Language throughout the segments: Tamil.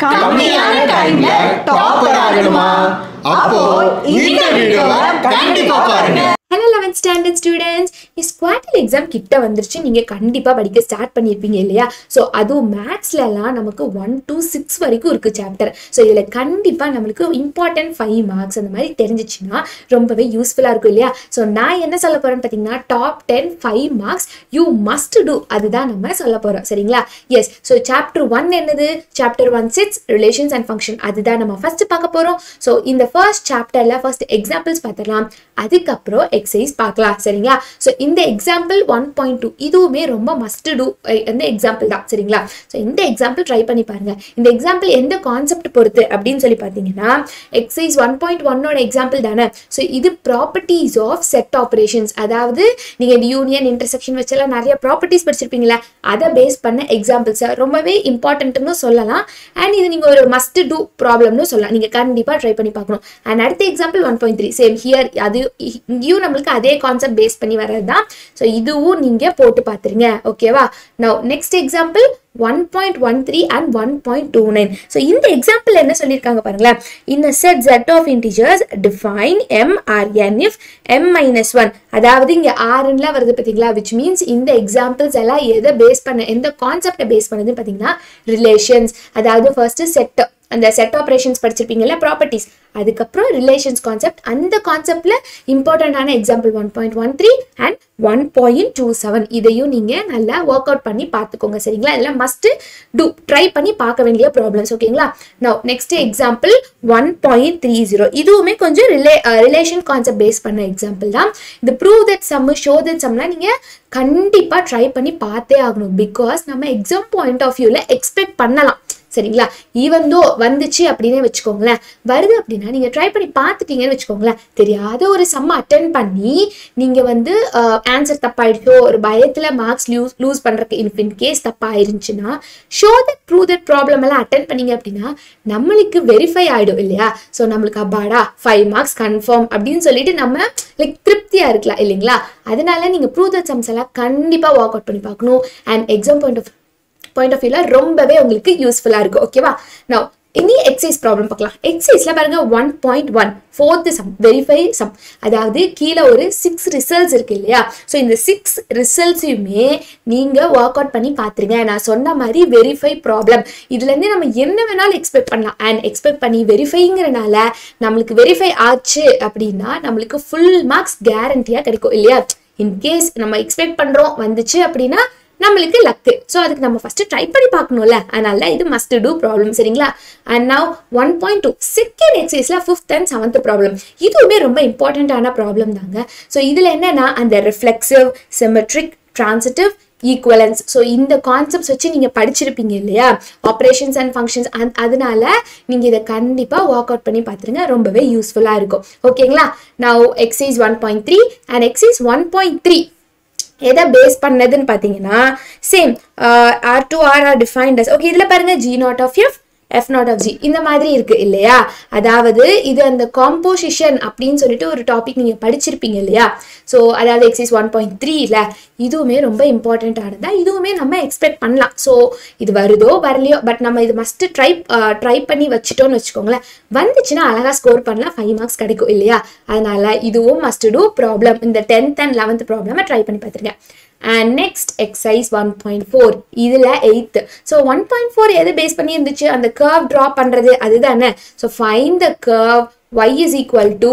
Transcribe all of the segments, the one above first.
கம்மியான டைம்ல டாப்பர் ஆகணுமா அப்போ இந்த வீடியோவை கண்டிப்பா பாருங்க hello eleventh standard students quarterly exam கிட்ட வந்துருச்சு நீங்கள் கண்டிப்பாக படிக்க ஸ்டார்ட் பண்ணியிருப்பீங்க இல்லையா ஸோ அதுவும் மேத்ஸ்லலாம் நமக்கு ஒன் to சிக்ஸ் வரைக்கும் இருக்குது சாப்டர் ஸோ இதில் கண்டிப்பாக நம்மளுக்கு இம்பார்ட்டன்ட் ஃபைவ் மார்க்ஸ் அந்த மாதிரி தெரிஞ்சிச்சுன்னா ரொம்பவே யூஸ்ஃபுல்லாக இருக்கும் இல்லையா ஸோ நான் என்ன சொல்ல போகிறேன்னு பார்த்தீங்கன்னா top ten five marks you must do அதுதான் நம்ம சொல்ல போகிறோம் சரிங்களா எஸ் ஸோ சாப்டர் ஒன் என்னது chapter one six relations and function அதுதான் நம்ம ஃபர்ஸ்ட் பார்க்க போகிறோம் ஸோ இந்த ஃபர்ஸ்ட் சாப்டரில் ஃபர்ஸ்ட் எக்ஸாம்பிள்ஸ் பார்த்துடலாம் அதுக்கப்புறம் எக்ஸசைஸ் பார்க்கலாம் சரிங்களா ஸோ இந்த எக்ஸாம்பிள் ஒன் பாயிண்ட் டூ இதுவுமே ரொம்ப மஸ்ட் டூ அந்த எக்ஸாம்பிள் தான் சரிங்களா ஸோ இந்த எக்ஸாம்பிள் ட்ரை பண்ணி பாருங்க இந்த எக்ஸாம்பிள் எந்த கான்செப்ட் பொறுத்து அப்படின்னு சொல்லி பார்த்தீங்கன்னா எக்ஸசைஸ் ஒன் பாயிண்ட் ஒன்னோட எக்ஸாம்பிள் தானே ஸோ இது ப்ராப்பர்ட்டிஸ் ஆஃப் செட் ஆப்ரேஷன்ஸ் அதாவது நீங்கள் இந்த யூனியன் இன்டர்செக்ஷன் வச்செல்லாம் நிறைய ப்ராப்பர்ட்டிஸ் படிச்சிருப்பீங்களா அதை பேஸ் பண்ண எக்ஸாம்பிள்ஸை ரொம்பவே இம்பார்ட்டன்ட்னு சொல்லலாம் அண்ட் இது நீங்கள் ஒரு மஸ்ட் டூ ப்ராப்ளம்னு சொல்லலாம் நீங்கள் கண்டிப்பாக ட்ரை பண்ணி பார்க்கணும் அண்ட் அடுத்த example one point three same here அது இங்கேயும் நம்மளுக்கு அதே கான்செப்ட் பேஸ் பண்ணி வர்றது தான் ஸோ இதுவும் நீங்கள் போட்டு பார்த்துருங்க ஓகேவா now next example one point one three and one point two nine so இந்த எக்ஸாம்பிள் என்ன சொல்லியிருக்காங்க பாருங்களேன் இந்த set set of integers define M R N if M minus one அதாவது இங்கே ஆறுலாம் வருது பார்த்தீங்களா விச் மீன்ஸ் இந்த எக்ஸாம்பிள்ஸ் எல்லாம் எதை பேஸ் பண்ண எந்த கான்செப்டை பேஸ் பண்ணதுன்னு பார்த்தீங்கன்னா ரிலேஷன்ஸ் அதாவது ஃபர்ஸ்ட் செட் அந்த செட் ஆப்ரேஷன்ஸ் படிச்சிருப்பீங்கல்ல ப்ராப்பர்ட்டிஸ் அதுக்கப்புறம் ரிலேஷன்ஸ் கான்செப்ட் அந்த கான்செப்ட்ல இம்பார்ட்டண்டான example one point one three and one point two seven இதையும் நீங்கள் நல்லா ஒர்க் அவுட் பண்ணி பார்த்துக்கோங்க சரிங்களா இதெல்லாம் மஸ்ட் டூ ட்ரை பண்ணி பார்க்க வேண்டிய ப்ராப்ளம்ஸ் ஓகேங்களா now next example one point three zero இதுவுமே கொஞ்சம் ரிலே ரிலேஷன் கான்செப்ட் பேஸ் பண்ண எக்ஸாம்பிள் தான் இந்த prove that sum show that சம்லாம் நீங்கள் கண்டிப்பாக ட்ரை பண்ணி பார்த்தே ஆகணும் பிகாஸ் நம்ம எக்ஸாம் பாயிண்ட் ஆஃப் வியூவில் எக்ஸ்பெக்ட் பண்ணலாம் சரிங்களா ஈவன் தோ வந்துச்சு அப்படின்னே வச்சுக்கோங்களேன் வருது அப்படின்னா நீங்கள் ட்ரை பண்ணி பார்த்துட்டீங்கன்னு வச்சுக்கோங்களேன் தெரியாத ஒரு சம்ம அட்டன் பண்ணி நீங்கள் வந்து ஆன்சர் தப்பாயிடுச்சோ ஒரு பயத்தில் மார்க்ஸ் லூஸ் லூஸ் பண்ணுறதுக்கு இன் இன் கேஸ் தப்பாயிருந்துச்சுன்னா show that prove that problem எல்லாம் அட்டன் பண்ணீங்க அப்படின்னா நம்மளுக்கு வெரிஃபை ஆகிடும் இல்லையா ஸோ நம்மளுக்கு அப்பாடா ஃபைவ் மார்க்ஸ் கன்ஃபார்ம் அப்படின்னு சொல்லிட்டு நம்ம லைக் திருப்தியாக இருக்கலாம் இல்லைங்களா அதனால நீங்கள் ப்ரூ தட் சம்ஸ் எல்லாம் கண்டிப்பாக ஒர்க் அவுட் பண்ணி பார்க்கணும் and exam point of point of வியூவில் ரொம்பவே உங்களுக்கு யூஸ்ஃபுல்லாக இருக்கும் ஓகேவா நான் இனி எக்ஸைஸ் ப்ராப்ளம் பார்க்கலாம் எக்ஸைஸில் பாருங்க one point one fourth sum verify sum அதாவது கீழே ஒரு சிக்ஸ் ரிசல்ட்ஸ் இருக்கு இல்லையா ஸோ இந்த சிக்ஸ் ரிசல்ட்ஸையுமே நீங்கள் ஒர்க் அவுட் பண்ணி பார்த்துருங்க நான் சொன்ன மாதிரி வெரிஃபை ப்ராப்ளம் இதுலேருந்து நம்ம என்ன வேணாலும் எக்ஸ்பெக்ட் பண்ணலாம் அண்ட் எக்ஸ்பெக்ட் பண்ணி வெரிஃபைங்கிறனால நம்மளுக்கு வெரிஃபை ஆச்சு அப்படின்னா நம்மளுக்கு ஃபுல் மார்க்ஸ் கேரண்டியாக கிடைக்கும் இல்லையா இன்கேஸ் நம்ம எக்ஸ்பெக்ட் பண்ணுறோம் வந்துச்சு அப்படின்னா நம்மளுக்கு லக்கு ஸோ அதுக்கு நம்ம ஃபர்ஸ்ட் ட்ரை பண்ணி பார்க்கணும்ல அதனால இது மஸ்ட் டூ ப்ராப்ளம் சரிங்களா and now one point two second எக்ஸைஸில் ஃபிஃப்த் அண்ட் செவன்த் ப்ராப்ளம் இதுவுமே ரொம்ப இம்பார்ட்டண்ட்டான ப்ராப்ளம் தாங்க ஸோ இதில் என்னன்னா அந்த reflexive symmetric transitive equivalence so இந்த கான்செப்ட்ஸ் வச்சு நீங்கள் படிச்சிருப்பீங்க இல்லையா ஆப்ரேஷன்ஸ் அண்ட் ஃபங்க்ஷன்ஸ் அந் அதனால நீங்கள் இதை கண்டிப்பாக ஒர்க் அவுட் பண்ணி பார்த்துருங்க ரொம்பவே யூஸ்ஃபுல்லாக இருக்கும் ஓகேங்களா நான் exercise one point three and exercise one point three எதை பேஸ் பண்ணதுன்னு பார்த்தீங்கன்னா same R to R R defined okay இதில் பாருங்க G not of F F not of G இந்த மாதிரி இருக்கு இல்லையா அதாவது இது அந்த காம்போசிஷன் அப்படின்னு சொல்லிட்டு ஒரு டாபிக் நீங்கள் படிச்சிருப்பீங்க இல்லையா ஸோ அதாவது எக்ஸைஸ் ஒன் பாயிண்ட் த்ரீல இதுவுமே ரொம்ப இம்பார்ட்டண்ட்டானதா இதுவுமே நம்ம எக்ஸ்பெக்ட் பண்ணலாம் ஸோ இது வருதோ வரலையோ பட் நம்ம இது மஸ்ட் ட்ரை ட்ரை பண்ணி வச்சுட்டோம்னு வச்சுக்கோங்களேன் வந்துச்சுன்னா அழகாக ஸ்கோர் பண்ணலாம் ஃபைவ் மார்க்ஸ் கிடைக்கும் இல்லையா அதனால இதுவும் மஸ்ட் டூ ப்ராப்ளம் இந்த டென்த் அண்ட் லெவன்த் ப்ராப்ளமை ட்ரை பண்ணி பார்த்துருக்கேன் and next exercise one point four இதில் eighth so one point four எது பேஸ் பண்ணி இருந்துச்சு அந்த கர்வ் ட்ரா பண்ணுறது அதுதானே so find the curve Y is equal to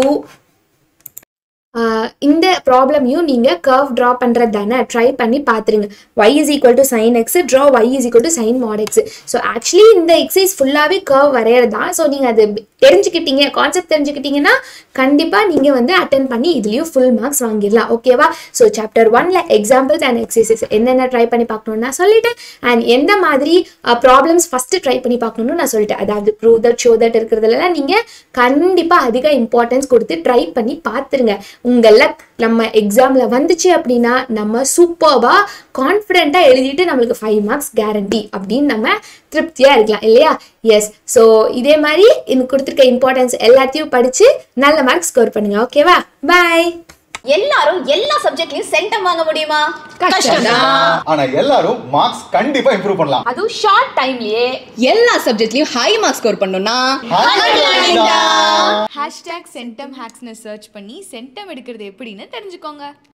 இந்த ப்ராப்ளமையும் நீங்கள் கர்வ் ட்ரா பண்ணுறது தானே ட்ரை பண்ணி பார்த்துருங்க Y is equal to sine X draw Y is equal to sine mod X so actually இந்த எக்ஸசைஸ் ஃபுல்லாகவே கர்வ் வரைகிறது தான் ஸோ நீங்கள் அது தெரிஞ்சுக்கிட்டீங்க கான்செப்ட் தெரிஞ்சுக்கிட்டீங்கன்னா கண்டிப்பாக நீங்கள் வந்து அட்டன் பண்ணி இதுலேயும் ஃபுல் மார்க்ஸ் வாங்கிடலாம் ஓகேவா ஸோ சாப்டர் ஒன்ல எக்ஸாம்பிள்ஸ் அண்ட் எக்ஸசைசஸ் என்னென்ன ட்ரை பண்ணி பார்க்கணும்னு நான் சொல்லிட்டேன் அண்ட் எந்த மாதிரி ப்ராப்ளம்ஸ் ஃபஸ்ட்டு ட்ரை பண்ணி பார்க்கணும்னு நான் சொல்லிட்டேன் அதாவது ப்ரூவ் தட் ஷோ தட் இருக்கிறதுலாம் நீங்கள் கண்டிப்பாக அதிக இம்பார்ட்டன்ஸ் கொடுத்து ட்ரை பண்ணி பார்த்துருங்க உங்கள் லக் நம்ம எக்ஸாமில் வந்துச்சு அப்படின்னா நம்ம சூப்பர்வாக கான்ஃபிடென்ட்டாக எழுதிட்டு நம்மளுக்கு ஃபைவ் மார்க்ஸ் கேரண்டி அப்படின்னு நம்ம திருப்தியாக இருக்கலாம் இல்லையா எஸ் ஸோ இதே மாதிரி எனக்கு கொடுத்துருக்க இம்பார்ட்டன்ஸ் எல்லாத்தையும் படித்து நல்ல மார்க் ஸ்கோர் பண்ணுங்க ஓகேவா பாய் எல்லாரும் எல்லா சப்ஜெக்ட்லயும் சென்டம் வாங்க முடியுமா கஷ்டம்தான். ஆனா எல்லாரும் மார்க்ஸ் கண்டிப்பா இம்ப்ரூவ் பண்ணலாம் அதுவும் ஷார்ட் டைம்லயே எல்லா சப்ஜெக்ட்லயும் ஹை மார்க் ஸ்கோர் பண்ணணும்னா ஹேஷ்டேக் சென்டம் ஹேக்ஸ்னு சர்ச் பண்ணி சென்டம் எடுக்கிறது எப்படின்னு தெரிஞ்சுக்கோங்க